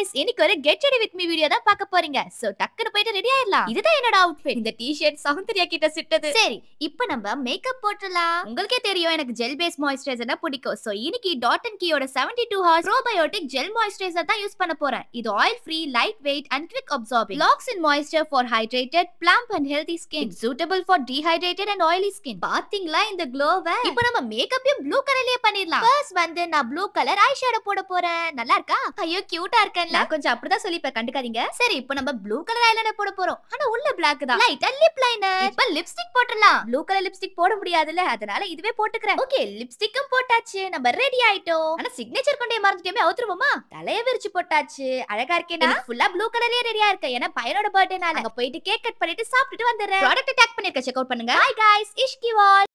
guys இன்னைக்கு ஒரு get ready with me video தான் பார்க்க போறீங்க சோ டக்குனு போயிட்டு ரெடி ஆயிடலாம் இதுதான் என்னோட அவுட்ஃபிட் இந்த டி-ஷர்ட் சௌந்தர்யா கிட்ட சிட்டது சரி இப்போ நம்ம மேக்கப் போட்டுடலாம் உங்களுக்கே தெரியும் எனக்கு ஜெல் பேஸ் மாய்ஸ்சரைசர் தான் பிடிக்கும் சோ இன்னைக்கு டாட் அண்ட் கீயோட 72 two hours probiotic gel moisturiser தான் யூஸ் பண்ண போறேன் இது oil free light weight and quick absorbing locks in moisture for hydrated plump and healthy skin suitable for dehydrated and oily skin பாத்தீங்களா இந்த க்ளோவை இப்போ நம்ம மேக்கப்பையும் ப்ளூ கலர்லயே பண்ணிடலாம் ஃபர்ஸ்ட் வந்து நான் ப்ளூ கலர் ஐ ஷேடோ போட போறேன் நல்லா இருக்கா ஐயோ கியூட்டா இருக்கேன்ல நான் கொஞ்சம் அப்படிதான் சொல்லிப்பேன் கண்டுக்காதீங்க சரி இப்போ நம்ம ப்ளூ கலர் ஐலைனர் போட போறோம் ஆனா உள்ள பிளாக் தான் லைட்டா லிப் லைனர் இப்போ லிப்ஸ்டிக் போட்டுடலாம் ப்ளூ கலர் லிப்ஸ்டிக் போட முடியாதுல்ல அதனால இதுவே போட்டுக்கிறேன் ஓகே லிப்ஸ்டிக்கும் போட்டாச்சு நம்ம ரெடி ஆயிட்டோம் ஆனா சிக்னேச்சர் கொண்டே மறந்துட்டேமே அவுத்துருவோமா தலைய விரிச்சு போட்டாச்சு அழகா இருக்கேனா ஃபுல்லா ப்ளூ கலர்லயே ரெடியா இருக்கேன் ஏன்னா பையனோட பர்த்டேனால அங்க போயிட்டு கேக் கட் பண்ணிட்டு சாப்பிட்டுட்டு வந்துடுறேன் ப்ராடக்ட் டேக் பண்ணிருக்க செக் அவுட் பண்ணுங்க ஹாய் गाइस இஷ்கி வால்